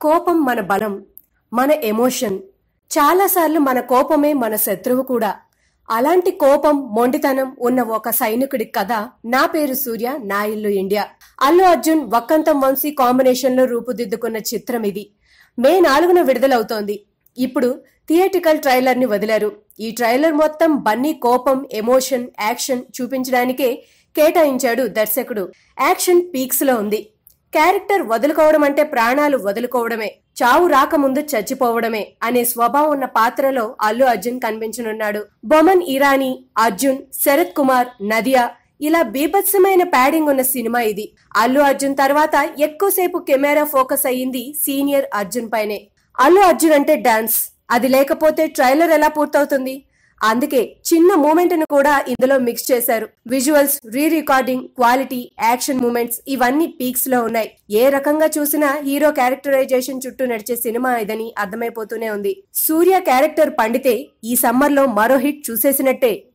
కోపం మన బలం మన ఎమోషన్ చాలాసార్లు మన కోపమే మన శత్రువు కూడా అలాంటి కోపం మొండితనం ఉన్న ఒక సైనికుడి కథ నా పేరు సూర్య నా ఇల్లు ఇండియా అల్లు అర్జున్ వక్కంతం వంశీ కాంబినేషన్ లో రూపుదిద్దుకున్న చిత్రం ఇది మే నాలుగున విడుదలవుతోంది ఇప్పుడు థియేటికల్ ట్రైలర్ ని వదిలారు ఈ ట్రైలర్ మొత్తం బన్నీ కోపం ఎమోషన్ యాక్షన్ చూపించడానికే కేటాయించాడు దర్శకుడు యాక్షన్ పీక్స్ లో ఉంది క్యారెక్టర్ వదులుకోవడం అంటే ప్రాణాలు వదులుకోవడమే చావు రాకముందు చచ్చిపోవడమే అనే స్వభావం ఉన్న పాత్రలో అల్లు అర్జున్ కనిపించనున్నాడు బొమన్ ఇరానీ అర్జున్ శరత్ కుమార్ నదియా ఇలా బీభత్సమైన ప్యాడింగ్ ఉన్న సినిమా ఇది అల్లు అర్జున్ తర్వాత ఎక్కువసేపు కెమెరా ఫోకస్ అయ్యింది సీనియర్ అర్జున్ పైనే అల్లు అర్జున్ అంటే డాన్స్ అది లేకపోతే ట్రైలర్ ఎలా పూర్తవుతుంది అందుకే చిన్న మూమెంట్ ను కూడా ఇందులో మిక్స్ చేశారు visuals re recording quality action moments ఇవన్నీ పీక్స్ లో ఉన్నాయి ఏ రకంగా చూసినా హీరో క్యారెక్టరైజేషన్ చుట్టూ నడిచే సినిమా ఇదని అర్థమైపోతూనే ఉంది సూర్య క్యారెక్టర్ పండితే ఈ సమ్మర్ లో మరో హిట్ చూసేసినట్టే